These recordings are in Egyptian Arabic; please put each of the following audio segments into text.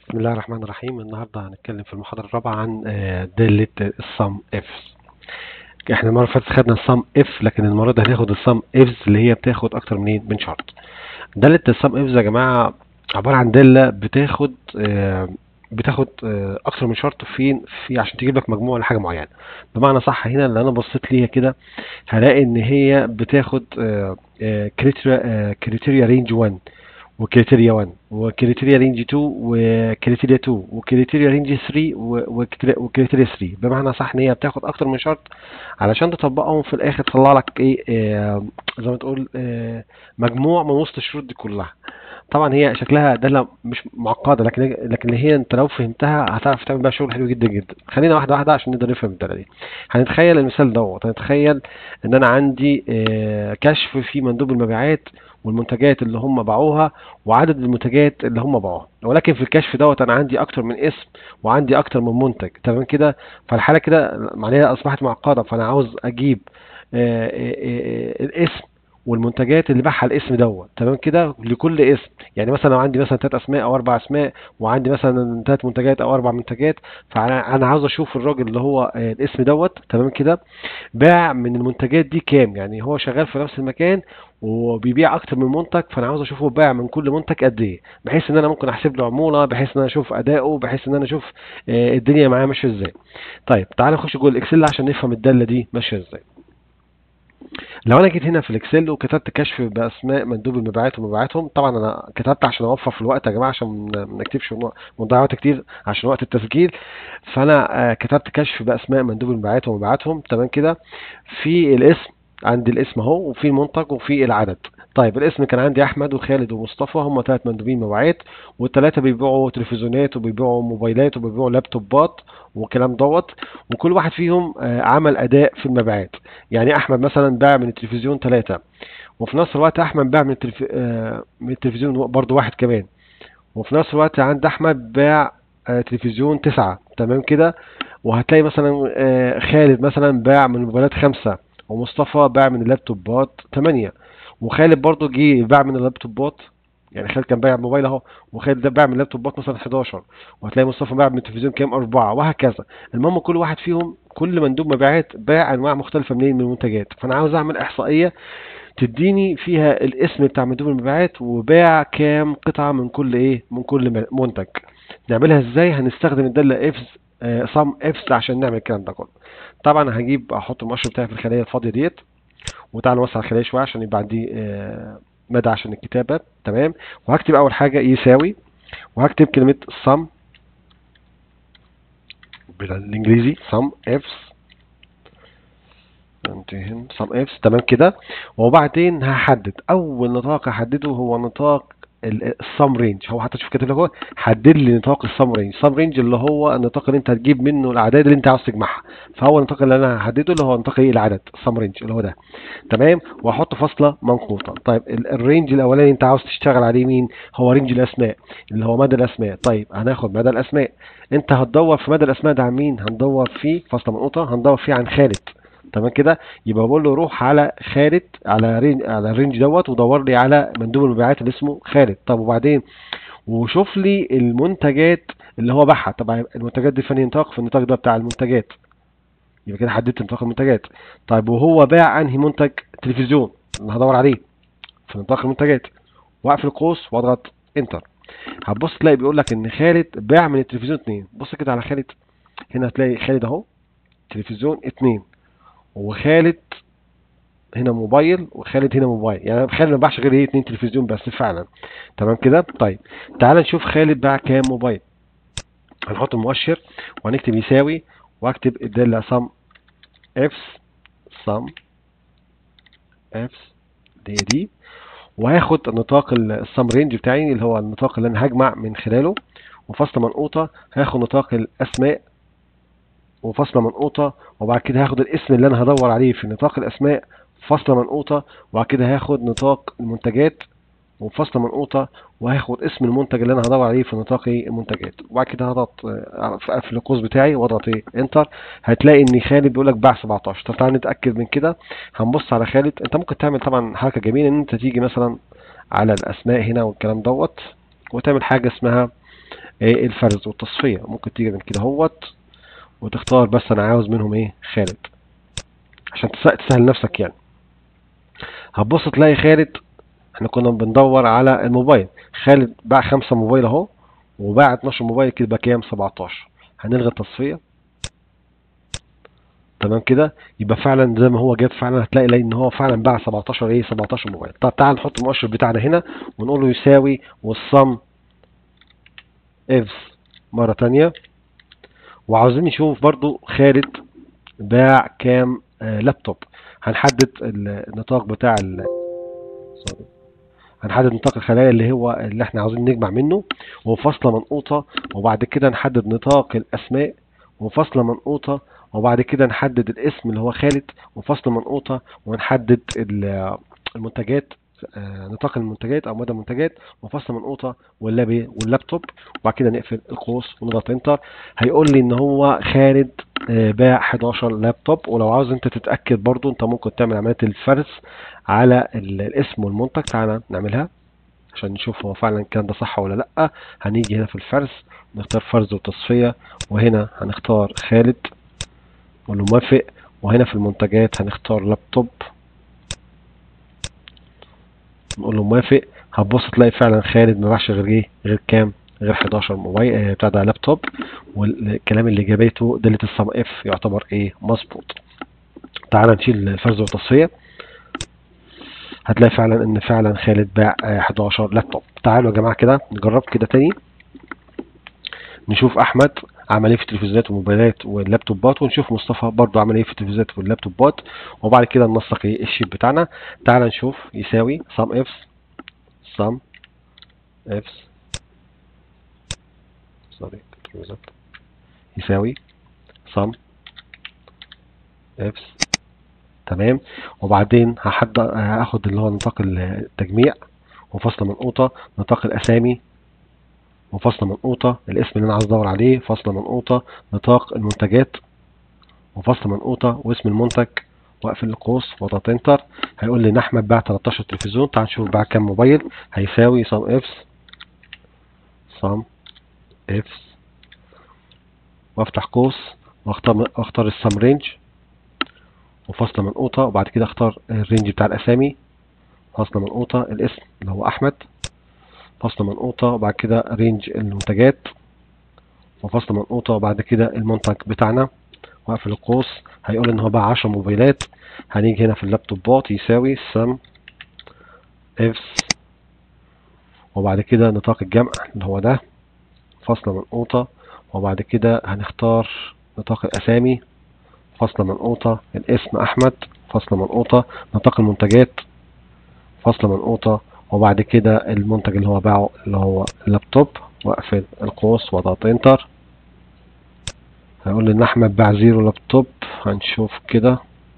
بسم الله الرحمن الرحيم النهارده هنتكلم في المحاضرة الرابعة عن آه، دالة السم افس احنا المرة اللي فاتت خدنا السم اف لكن المرة دي هناخد السم افز اللي هي بتاخد اكتر من ايه من شرط دالة السم افز يا جماعة عبارة عن دالة بتاخد آه، بتاخد آه، اكتر من شرط في في عشان تجيب لك مجموع لحاجة معينة بمعنى صح هنا اللي انا بصيت ليها كده هلاقي ان هي بتاخد كريتيريا كريتيريا رينج 1 وكريتيريا 1 وكريتيريا رينج 2 وكريتيريا 2 وكريتيريا رينج 3 و- وكريتيريا وكريتيريا 3 بمعنى صح ان هي بتاخد اكتر من شرط علشان تطبقهم في الاخر تطلع لك ايه آه، زي ما تقول آه، مجموع من وسط الشروط دي كلها طبعا هي شكلها دالة مش معقدة لكن لكن هي انت لو فهمتها هتعرف تعمل بيها شغل حلو جدا جدا خلينا واحدة واحدة عشان نقدر نفهم الدالة دي هنتخيل المثال دوت هنتخيل ان انا عندي آه، كشف في مندوب المبيعات والمنتجات اللي هم باعوها وعدد المنتجات اللي هم باعوها ولكن في الكشف دوت انا عندي اكتر من اسم وعندي اكتر من منتج تمام كده فالحاله كده معناها اصبحت معقده فانا عاوز اجيب آه، آه، آه، الاسم والمنتجات اللي باعها الاسم دوت تمام كده لكل اسم يعني مثلا لو عندي مثلا ثلاث اسماء او اربع اسماء وعندي مثلا ثلاث منتجات او اربع منتجات فانا انا عاوز اشوف الراجل اللي هو آه، الاسم دوت تمام كده باع من المنتجات دي كام يعني هو شغال في نفس المكان وبيبيع اكتر من منتج فانا عاوز اشوفه باع من كل منتج قد ايه بحيث ان انا ممكن احسب له عموله بحيث ان انا اشوف اداؤه بحيث ان انا اشوف آه، الدنيا معاه ماشيه ازاي طيب تعال نخش جوه الاكسل عشان نفهم الداله دي ماشيه ازاي لو انا جيت هنا في الاكسل وكتبت كشف باسماء مندوب المبيعات ومبيعاتهم طبعا انا كتبت عشان اوفر في الوقت يا جماعه عشان ما ما نكتبش ون- ونضيع وقت كتير عشان وقت التسجيل فانا آه، كتبت كشف باسماء مندوب المبيعات ومبيعاتهم تمام كده في الاسم عندي الاسم اهو وفي المنتج وفي العدد طيب الاسم كان عندي احمد وخالد ومصطفى هم ثلاث مندوبين مبيعات والثلاثه بيبيعوا تلفزيونات وبيبيعوا موبايلات وبيبيعوا لابتوبات والكلام دوت وكل واحد فيهم آه، عمل اداء في المبيعات يعني احمد مثلا باع من التلفزيون ثلاثه وفي نفس الوقت احمد باع من التلف... آه، من التلفزيون برضه واحد كمان وفي نفس الوقت عند احمد باع آه، تلفزيون تسعة تمام كده وهتلاقي مثلا آه، خالد مثلا باع من الموبايلات خمسة ومصطفى باع من اللابتوبات تمانية وخالد برضو جه باع من اللابتوبات يعني خالد كان بايع موبايل اهو وخالد ده باع من اللابتوبات مثلا 11 وهتلاقي مصطفى باع من التلفزيون كام أربعة وهكذا المهم كل واحد فيهم كل مندوب مبيعات باع انواع مختلفة منين من المنتجات فانا عاوز اعمل احصائية تديني فيها الاسم بتاع مندوب المبيعات وباع كام قطعة من كل ايه من كل م- منتج نعملها ازاي هنستخدم الدالة افز صم افز عشان نعمل الكلام ده كله طبعا هجيب احط المؤشر بتاعي في الخلية الفاضية ديت وتعال نوسع الخلية شوية عشان يبقى عندي آه، مدى عشان الكتابة تمام وهكتب اول حاجة يساوي وهكتب كلمة sum بالانجليزي sum fs انتهن sum fs تمام كده وبعدين هحدد اول نطاق هحدده هو نطاق السم رينج هو حتى شوف كاتب لك هو حدد لي نطاق السم رينج السم رينج اللي هو النطاق اللي انت هتجيب منه الاعداد اللي انت عاوز تجمعها فهو النطاق اللي انا هحدده اللي هو نطاق ايه العدد السم رينج اللي هو ده تمام واحط فاصله منقوطه طيب ال- الرينج الاولاني انت عاوز تشتغل عليه مين هو رينج الاسماء اللي هو مدى الاسماء طيب هناخد مدى الاسماء انت هتدور في مدى الاسماء ده عن مين هندور فيه فاصله منقوطه هندور فيه عن خالد تمام كده يبقى بقول له روح على خالد على رين على الرينج دوت ودور لي على مندوب المبيعات اللي اسمه خالد طب وبعدين وشوف لي المنتجات اللي هو باعها طبعا المنتجات دي في أنهي نطاق في النطاق ده بتاع المنتجات يبقى كده حددت نطاق المنتجات طيب وهو باع انهي منتج تلفزيون اللي هدور عليه في نطاق المنتجات واقفل القوس واضغط انتر هتبص تلاقي بيقول لك ان خالد باع من التلفزيون اتنين بص كده على خالد هنا هتلاقي خالد اهو تلفزيون اتنين وخالد هنا موبايل وخالد هنا موبايل يعني خالد ما باعش غير ايه اتنين تلفزيون بس فعلا تمام كده طيب تعال نشوف خالد باع كام موبايل هنحط المؤشر وهنكتب يساوي واكتب الدالة sum fs sum fs دي دي وهاخد نطاق السم رينج بتاعي اللي هو النطاق اللي انا هجمع من خلاله وفاصلة منقوطة هاخد نطاق الاسماء وفاصلة منقوطة وبعد كده هاخد الاسم اللي انا هدور عليه في نطاق الاسماء فاصلة منقوطة وبعد كده هاخد نطاق المنتجات وفاصلة منقوطة وهاخد اسم المنتج اللي انا هدور عليه في نطاق إيه؟ المنتجات وبعد كده هضغط آه، في في القوس بتاعي واضغط ايه انتر هتلاقي ان خالد بيقول لك باع 17 طب تعالى نتاكد من كده هنبص على خالد انت ممكن تعمل طبعا حركه جميله ان انت تيجي مثلا على الاسماء هنا والكلام دوت وتعمل حاجه اسمها ايه الفرز والتصفية ممكن تيجي من كده اهوت وتختار بس انا عاوز منهم ايه خالد عشان تس- تسهل نفسك يعني هتبص تلاقي خالد احنا كنا بندور على الموبايل خالد باع خمسة موبايل اهو وباع 12 موبايل كده بقى كام 17 هنلغي التصفية تمام كده يبقى فعلا زي ما هو جاب فعلا هتلاقي لان ان هو فعلا باع 17 ايه 17 موبايل طب تعال نحط المؤشر بتاعنا هنا ونقول له يساوي والصم افز مرة تانية وعاوزين نشوف برضو خالد باع كام آه لابتوب هنحدد ال- النطاق بتاع ال sorry. هنحدد نطاق الخلايا اللي هو اللي احنا عاوزين نجمع منه وفاصلة منقوطة وبعد كده نحدد نطاق الأسماء وفاصلة منقوطة وبعد كده نحدد الاسم اللي هو خالد وفاصلة منقوطة ونحدد ال- المنتجات آه، نطاق المنتجات او مدى المنتجات وفاصلة منقوطة واللابي واللابتوب وبعد كده نقفل القوس ونضغط انتر هيقول لي ان هو خالد آه، باع 11 لابتوب ولو عاوز انت تتأكد برضو انت ممكن تعمل عملية الفرز على ال- الاسم والمنتج تعالى نعملها عشان نشوف هو فعلا الكلام ده صح ولا لا هنيجي هنا في الفرز نختار فرز وتصفية وهنا هنختار خالد نقول له موافق وهنا في المنتجات هنختار لابتوب نقول له موافق هتبص تلاقي فعلا خالد ما باعش غير ايه غير كام غير 11 موبايل آه، بتاع ده لابتوب والكلام اللي جابته دالة الصم اف يعتبر ايه مظبوط تعال نشيل الفرز والتصفية هتلاقي فعلا ان فعلا خالد باع آه، 11 لابتوب تعالوا يا جماعة كده نجرب كده تاني نشوف احمد عمل ايه في التلفزيونات والموبايلات واللابتوبات ونشوف مصطفى برضه عمل ايه في التلفزيونات واللابتوبات وبعد كده ننسق ايه الشيت بتاعنا تعال نشوف يساوي sum ifs sum ifs sorry يساوي sum ifs تمام وبعدين هحد هاخد اللي هو نطاق التجميع وفصل منقوطة نطاق الأسامي وفصل منقوطة الاسم اللي أنا عايز أدور عليه فصل منقوطة نطاق المنتجات وفصل منقوطة واسم المنتج واقفل القوس واضغط انتر هيقول لي ان احمد باع 13 تلفزيون تعال نشوف باع كام موبايل هيساوي sum ifs sum ifs وافتح قوس واختار واختار السم رينج وفاصلة منقوطة وبعد كده اختار الرينج بتاع الاسامي فاصلة منقوطة الاسم اللي هو احمد فاصلة منقوطة وبعد كده رينج المنتجات وفاصلة منقوطة وبعد كده المنتج بتاعنا واقفل القوس هيقول ان هو باع 10 موبايلات هنيجي هنا في اللابتوبات يساوي sum ifs وبعد كده نطاق الجمع اللي هو ده فاصلة منقوطة وبعد كده هنختار نطاق الأسامي فاصلة منقوطة الاسم أحمد فاصلة منقوطة نطاق المنتجات فاصلة منقوطة وبعد كده المنتج اللي هو باعه اللي هو اللابتوب واقفل القوس واضغط انتر هيقول لي ان احمد باع زيرو لابتوب هنشوف كده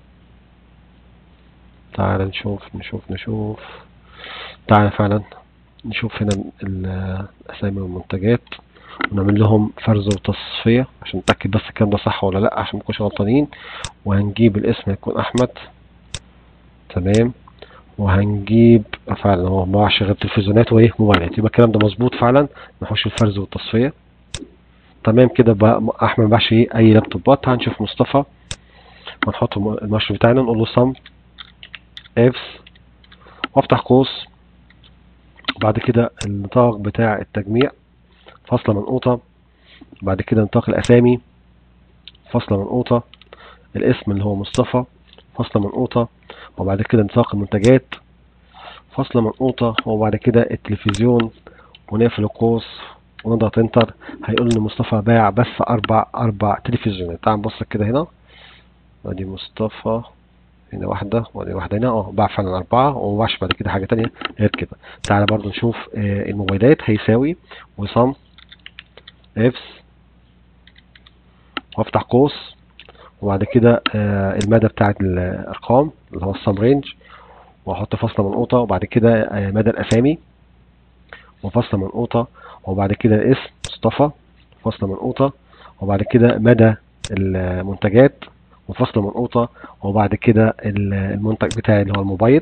تعال نشوف نشوف نشوف تعال فعلا نشوف هنا ال- الاسامي والمنتجات ونعمل لهم فرز وتصفية عشان نتأكد بس الكلام ده صح ولا لا عشان مكونش غلطانين وهنجيب الاسم يكون احمد تمام وهنجيب فعلا هو ما باعش غير تلفزيونات وايه موبايلات يبقى الكلام ده مظبوط فعلا نخش الفرز والتصفية تمام كده بقى احمد ما باعش ايه اي لابتوبات هنشوف مصطفى ونحط الم- المؤشر بتاعنا نقول له sum ifs وافتح قوس وبعد كده النطاق بتاع التجميع فاصلة منقوطة بعد كده نطاق الأسامي فاصلة منقوطة الاسم اللي هو مصطفى فاصلة منقوطة وبعد كده نطاق المنتجات فاصلة منقوطة وبعد كده التلفزيون ونقفل القوس ونضغط انتر هيقول ان مصطفى باع بس اربع اربع تلفزيونات تعال نبص كده هنا ادي مصطفى هنا واحدة وادي واحدة هنا اه باع فعلا أربعة ومباعش بعد كده حاجة تانية غير كده تعالى برضو نشوف آه، الموبايلات هيساوي وصم افس وافتح قوس وبعد كده آه، المدى بتاع الأرقام اللي هو السم رينج واحط فاصلة منقوطة وبعد كده آه، مدى الأسامي وفاصلة منقوطة وبعد كده الاسم مصطفى فاصلة منقوطة وبعد كده مدى المنتجات وفاصلة منقوطة وبعد كده ال- المنتج بتاعي اللي هو الموبايل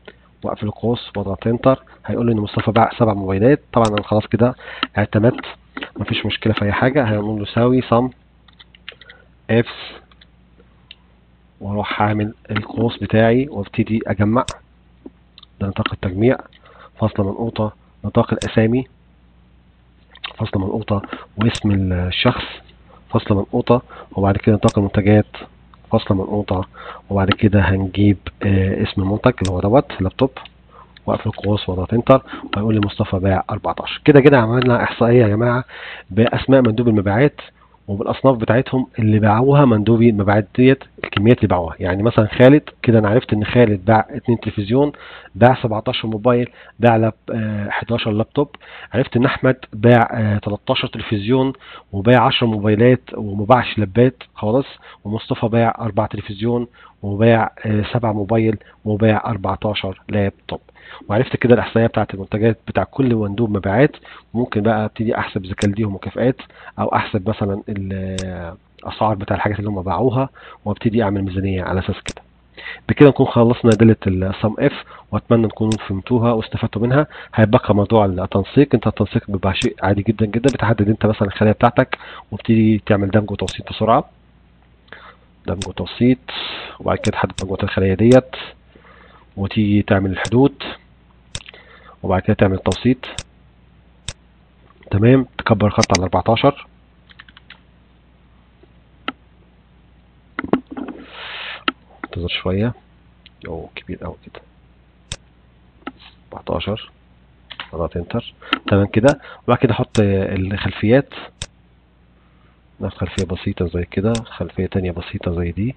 واقفل القوس واضغط انتر هيقول لي ان مصطفى باع سبع موبايلات طبعا انا خلاص كده اعتمدت مفيش مشكلة في أي حاجة هنقول له يساوي sum ifs واروح اعمل القوس بتاعي وابتدي اجمع ده نطاق التجميع فاصلة منقوطة نطاق الاسامي فاصلة منقوطة واسم الشخص فاصلة منقوطة وبعد كده نطاق المنتجات فاصلة منقوطة وبعد كده هنجيب آه اسم المنتج اللي هو دوت لابتوب واقفل القوس واضغط انتر وهيقول لي مصطفى باع 14 كده كده عملنا احصائيه يا جماعه باسماء مندوب المبيعات وبالاصناف بتاعتهم اللي باعوها مندوبي المبيعات ديت الكميات اللي باعوها يعني مثلا خالد كده انا عرفت ان خالد باع 2 تلفزيون باع 17 موبايل باع لاب آه 11 لابتوب عرفت ان احمد باع آه 13 تلفزيون وباع 10 موبايلات وما باعش لابات خالص ومصطفى باع 4 تلفزيون وباع آه 7 موبايل وباع 14 لابتوب وعرفت كده الاحصائيه بتاعت المنتجات بتاع كل مندوب مبيعات ممكن بقى ابتدي احسب اذا كان ليهم مكافئات او احسب مثلا الاسعار بتاع الحاجات اللي هم باعوها وابتدي اعمل ميزانيه على اساس كده بكده نكون خلصنا دالة السم اف واتمنى تكونوا فهمتوها واستفدتوا منها هيبقى موضوع التنسيق انت التنسيق بيبقى شيء عادي جدا جدا بتحدد انت مثلا الخلايا بتاعتك وابتدي تعمل دمج وتوسيط بسرعه دمج وتوسيط وبعد كده تحدد مجموعه الخلايا ديت وتيجي تعمل الحدود وبعد كده تعمل توسيط تمام تكبر خط على 14 انتظر شوية او كبير اوي كده 14 اضغط انتر تمام كده وبعد كده احط الخلفيات ناخد خلفية بسيطة زي كده خلفية تانية بسيطة زي دي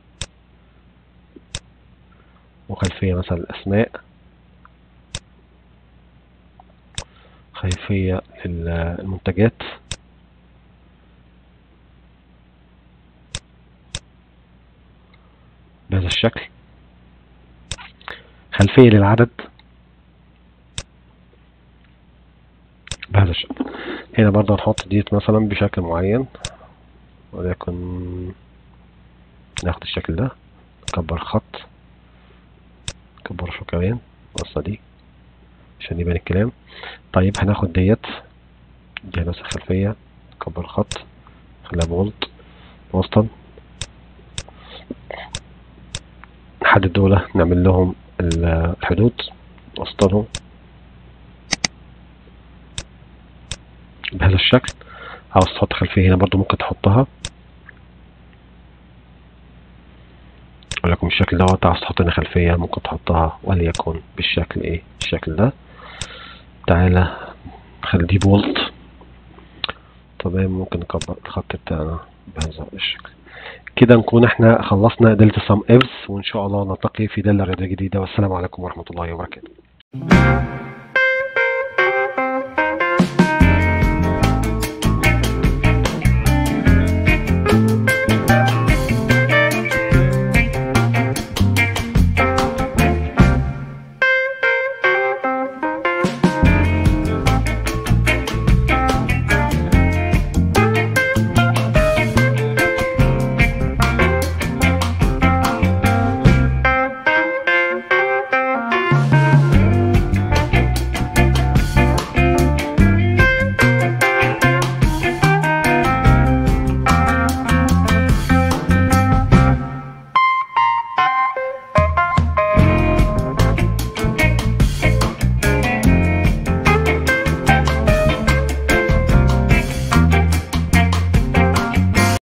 وخلفية مثلا الاسماء خلفية للمنتجات بهذا الشكل خلفية للعدد بهذا الشكل هنا برضه هنحط ديت مثلا بشكل معين وليكن ناخد الشكل ده نكبر خط نكبر شو كمان القصة دي عشان يبان الكلام طيب هناخد ديت دي نفس الخلفية نكبر الخط خليها بولت وسطا نحدد دول نعمل لهم الحدود وسطهم بهذا الشكل عاوز تحط خلفية هنا برضو ممكن تحطها ولكن بالشكل دوت عاوز تحط هنا خلفية ممكن تحطها وليكن بالشكل ايه الشكل ده تعالى نخلي دي بولت تمام ممكن نكبر الخط بتاعنا بهذا الشكل كده نكون احنا خلصنا دالة السم افز وان شاء الله نلتقي في دالة رياضية جديدة والسلام عليكم ورحمة الله وبركاته